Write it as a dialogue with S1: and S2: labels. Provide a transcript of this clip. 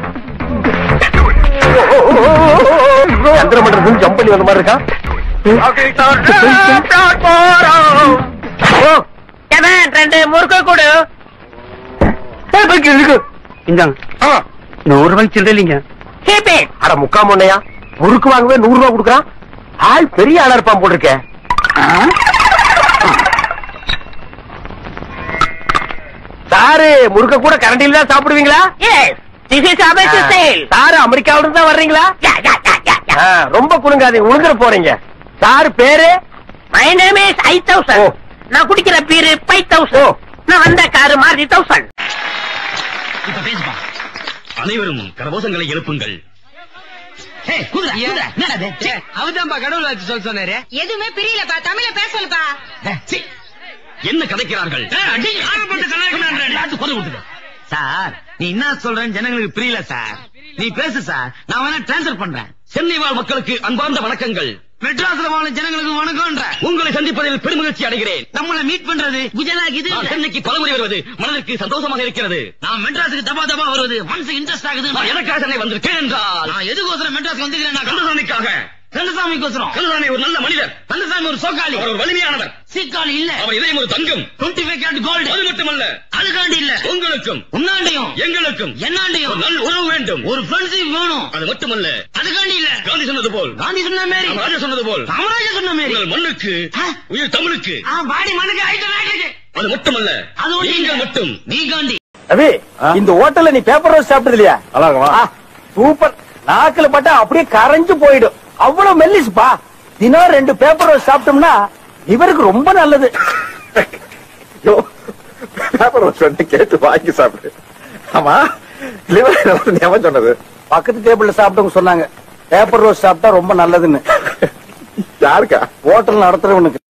S1: சந்திர மண்டலத்துல ஜம்ப் பண்ணி வந்த மாதிரி இருக்கா ஓ,
S2: கண்ணன் ரெண்டு முறுக்கு கொடு
S1: ஏய், பைக்கு இருக்கு.
S3: இந்தாங்க
S1: ஆ,
S3: நூறு ரூபாய்க்கு சில்லற இல்லைங்க
S2: Keep it.
S1: அட முக்கா முன்னையா முறுக்கு வாங்கவே நூறு ரூபா கொடுக்குறான் ஆள் பெரிய ஆளா இருப்பான் போல் இருக்கே சாரு முறுக்க கூட கரண்டில தான் சாப்பிடுவீங்களா
S2: Yes. This is our best sale.
S1: Sir அமெரிக்காவில இருந்து தான் வர்றீங்களா
S2: Yeah, yeah, yeah, yeah, yeah.
S1: ஆ, ரொம்ப குலுங்காதீங்க உழுந்துற போறீங்க சாரு பேரு
S2: My name is I
S1: O.
S2: Thousand நான் குடிக்கிற பீரு ஃபைவ்
S1: ஓ.
S2: தௌசண்ட் நான் வந்த காரு மாறுதி தௌசண்ட்
S4: இப்ப பேசுப்பா அனைவரும் கரகோஷங்களை எழுப்புங்கள்
S3: அவதான்பா கடவுள் வச்சு சொல்ல சொன்னாரு
S5: எதுவுமே பிரியலப்பா தமிழ பேச சொல்லுப்பா
S4: சீ, என்ன கதைக்கிறார்கள் எல்லாத்துக்கும் குரல் கொடுத்துடு.
S3: சார் நீ என்ன சொல்றேன்னு ஜனங்களுக்கு புரியல சார் நீ பேசு சார் நான் வேணா டிரான்ஸ்ஃபர் பண்றேன்
S4: சென்னை வாழ் மக்களுக்கு அன்பார்ந்த வணக்கங்கள்
S3: மெட்ராஸ்ல வாழ ஜனங்களுக்கு வணக்கம்ன்ற
S4: உங்களை சந்திப்பதில் பெருமகிழ்ச்சி அடைகிறேன்
S3: நம்மள மீட் பண்றது குஜராத் இது
S4: நான் சென்னைக்கு பலமுறை வருவது மனதிற்கு சந்தோஷமாக இருக்கிறது
S3: நான் மெட்ராஸுக்கு தபா தபா வருவது மனசுக்கு இன்ட்ரெஸ்ட் ஆகுது
S4: நான் எனக்காக சென்னை வந்திருக்கேன் என்றால்
S3: நான் எதுக்கோசரம் மெட்ராஸ் வந்துக்கிறேன்
S4: கந்தசாமிக்காக
S3: கந்தசாமிக்கோசரம்
S4: கந்தசாமி ஒரு நல்ல மனிதர்
S3: கந்தசாமி ஒரு சோக்காளி
S4: அவர் ஒரு வலிமையானவர்
S3: சீக்காளி இல்ல
S4: அவர் இதயம் ஒரு தங்கம்
S3: டுவெண்ட்டி ஃபைவ் கேரட் கோல்டு
S4: அது மட்டுமல்ல
S3: அதுக்காண்டி இல்ல
S4: உங்களுக்கும்
S3: உன்னாண்டையும்
S4: எங்களுக்கும்
S3: என்னாண்டையும்
S4: ஒரு நல்ல உறவு வேண்டும்
S3: ஒரு ஃப்ரெண்ட்ஷிப் வேணும்
S4: அது மட்டுமல்ல
S3: அதுக்காண்டி இல்ல
S4: காந்தி சொன்னது போல்
S3: காந்தி சொன்ன மாரி
S4: ராஜா சொன்னது போல்
S3: காமராஜர் சொன்ன மாரி
S4: உங்கள் மண்ணுக்கு
S3: ஆ?
S4: உயிர் தமிழுக்கு
S3: ஆ, பாடி மண்ணுக்கு ஐட்டம் நாட்டுக்கு
S4: அது மட்டுமல்ல
S3: அது ஒண்ணும்
S4: நீங்கள்
S3: இல்ல.
S4: மட்டும்
S3: நீ காந்தி
S1: ரவி இந்த ஹோட்டல்ல நீ பேப்பர் ரோஸ் சாப்பிட்டது இல்லையா
S6: நல்லா இருக்குமா?
S1: ஆ, சூப்பர் நாக்குல பட்டா அப்படியே கரைஞ்சு போயிடும் அவ்வளவு மெல்லிஸ்பா தினம் ரெண்டு பேப்பர் ரோஸ் சாப்பிட்டோம்னா இவருக்கு ரொம்ப நல்லது
S6: யோ, பேப்பர் ரோஸ் வந்து கேட்டு வாங்கி சாப்பிடு ஆமா லிவர் ஞாபகம் சொன்னது
S1: பக்கத்து டேபிள்ல சாப்பிட்டவங்க சொன்னாங்க பேப்பர் ரோஸ் சாப்பிட்டா ரொம்ப நல்லதுன்னு
S6: யாருக்கா
S1: ஹோட்டல் நடத்துறவனுக்கு